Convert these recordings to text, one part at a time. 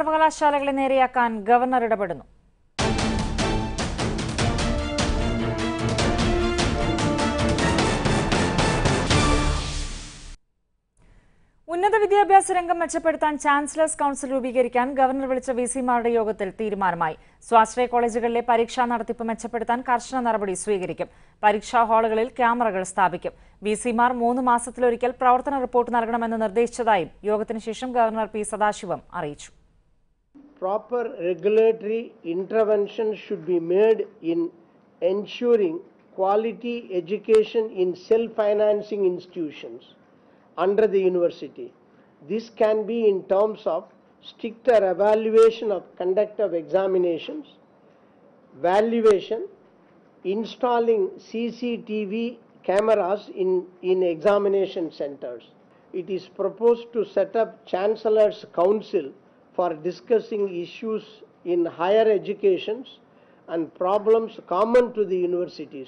സർവകലാശാലകളെ നേരെയാക്കാൻ governor ഇടപെടുന്നു ഉന്നത വിദ്യാഭ്യാസ രംഗം മെച്ചപ്പെടുത്താൻ ചാൻസലേഴ്സ് കൌൺസിൽ രൂപീകരിക്കാൻ ഗവർണർ വിളിച്ച വി സിമാരുടെ യോഗത്തിൽ തീരുമാനമായി സ്വാശ്രയ കോളേജുകളിലെ പരീക്ഷാ നടത്തിപ്പ് മെച്ചപ്പെടുത്താൻ കർശന നടപടി സ്വീകരിക്കും പരീക്ഷാ ഹാളുകളിൽ ക്യാമറകൾ സ്ഥാപിക്കും വി സിമാർ മൂന്ന് മാസത്തിലൊരിക്കൽ പ്രവർത്തന റിപ്പോർട്ട് നൽകണമെന്ന് നിർദ്ദേശിച്ചതായും യോഗത്തിന് ശേഷം ഗവർണർ പി സദാശിവം അറിയിച്ചു proper regulatory intervention should be made in ensuring quality education in self-financing institutions under the university. This can be in terms of stricter evaluation of conduct of examinations, valuation, installing CCTV cameras in, in examination centers. It is proposed to set up Chancellor's Council for discussing issues in higher educations and problems common to the universities.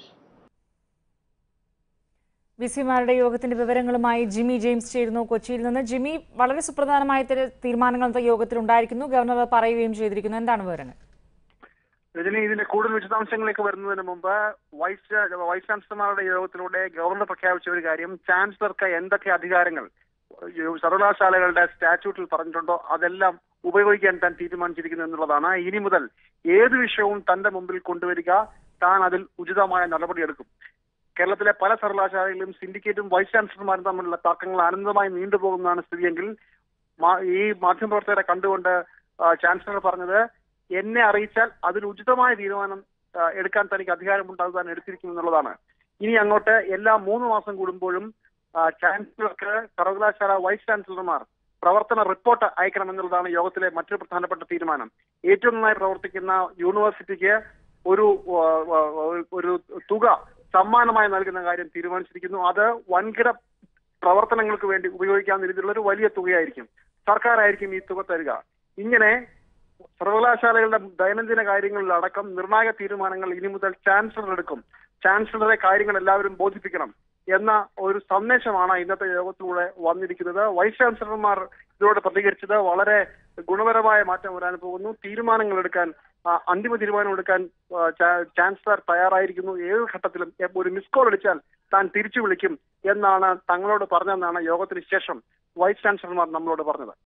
V സിമാരുടെ യോഗത്തിന്റെ വിവരങ്ങളുമായി Jimmy James ചേരുന്നു കൊച്ചിയിൽ നിന്ന് Jimmy വളരെ സുപ്രധാനമായ തിര- തീരുമാനങ്ങൾ ഇന്നത്തെ യോഗത്തിൽ ഉണ്ടായിരിക്കുന്നു ഗവർണർ അത് പറയുകയും ചെയ്തിരിക്കുന്നു എന്താണ് വിവരങ്ങൾ രജനി ഇതിന്റെ കൂടുതൽ വിശദാംശങ്ങളിലേക്ക് വരുന്നതിന് മുമ്പ് വൈസ് വൈസ് ചാൻസലർമാരുടെ യോഗത്തിലൂടെ ഗവർണർ പ്രഖ്യാപിച്ച ഒരു കാര്യം ചാൻസലർക്ക് എന്തൊക്കെ അധികാരങ്ങൾ യു- സർവകലാശാലകളുടെ സ്റ്റാറ്റ്യൂട്ടിൽ പറഞ്ഞിട്ടുണ്ടോ അതെല്ലാം ഉപയോഗിക്കാൻ താൻ തീരുമാനിച്ചിരിക്കുന്നു എന്നുള്ളതാണ് ഇനി മുതൽ ഏത് വിഷയവും തന്റെ മുമ്പിൽ കൊണ്ടുവരിക താൻ അതിൽ ഉചിതമായ നടപടിയെടുക്കും കേരളത്തിലെ പല സർവകലാശാലകളിലും സിൻഡിക്കേറ്റും വൈസ് ചാൻസലർമാരും തമ്മിലുള്ള തർക്കങ്ങൾ അനന്തമായി നീണ്ടുപോകുന്നതാണ് സ്ഥിതിയെങ്കിൽ മാ- ഈ മാധ്യമപ്രവർത്തകരെ കണ്ടുകൊണ്ട് ആ, ചാൻസലർ പറഞ്ഞത് എന്നെ അറിയിച്ചാൽ അതിന് ഉചിതമായ തീരുമാനം ആ, എടുക്കാൻ തനിക്ക് അധികാരമുണ്ടാകും താൻ എടുത്തിരിക്കും എന്നുള്ളതാണ് ഇനി അങ്ങോട്ട് എല്ലാ മൂന്ന് മാസം കൂടുമ്പോഴും ആ, ചാൻസലർക്ക് സർവകലാശാല വൈസ് ചാൻസലർമാർ പ്രവർത്തന റിപ്പോർട്ട് അയക്കണമെന്നുള്ളതാണ് യോഗത്തിലെ മറ്റൊരു പ്രധാനപ്പെട്ട തീരുമാനം ഏറ്റവും നന്നായി പ്രവർത്തിക്കുന്ന യൂണിവേഴ്സിറ്റിക്ക് ഒരു ആ, ആ, ഒരു തുക സമ്മാനമായി നൽകുന്ന കാര്യം തീരുമാനിച്ചിരിക്കുന്നു അത് വൻകിട പ്രവർത്തനങ്ങൾക്ക് വേണ്ടി ഉപയോഗിക്കാവുന്ന രീതിയിലുള്ള ഒരു വലിയ തുകയായിരിക്കും സർക്കാരായിരിക്കും ഈ തുക തരിക ഇങ്ങനെ സർവകലാശാലകളുടെ ദൈനംദിന കാര്യങ്ങളിലടക്കം നിർണായക തീരുമാനങ്ങൾ ഇനി മുതൽ ചാൻസലർ എടുക്കും ചാൻസലറെ കാര്യങ്ങൾ എല്ലാവരും ബോധിപ്പിക്കണം എന്ന ഒരു സന്ദേശമാണ് ഇന്നത്തെ യോഗത്തിലൂടെ വന്നിരിക്കുന്നത് വൈസ് ചാൻസലർമാർ ഇതിലൂടെ പ്രതികരിച്ചത് വളരെ ഗുണപരമായ മാറ്റം വരാൻ പോകുന്നു തീരുമാനങ്ങൾ എടുക്കാൻ ആ, അന്തിമ തീരുമാനം എടുക്കാൻ ആ, ചാ- ചാൻസലർ തയ്യാറായിരിക്കുന്നു ഏത് ഘട്ടത്തിലും എ- ഒരു മിസ് കോൾ അടിച്ചാൽ താൻ തിരിച്ചു വിളിക്കും എന്നാണ് തങ്ങളോട് പറഞ്ഞതെന്നാണ് യോഗത്തിന് ശേഷം വൈസ് ചാൻസലർമാർ നമ്മളോട് പറഞ്ഞത്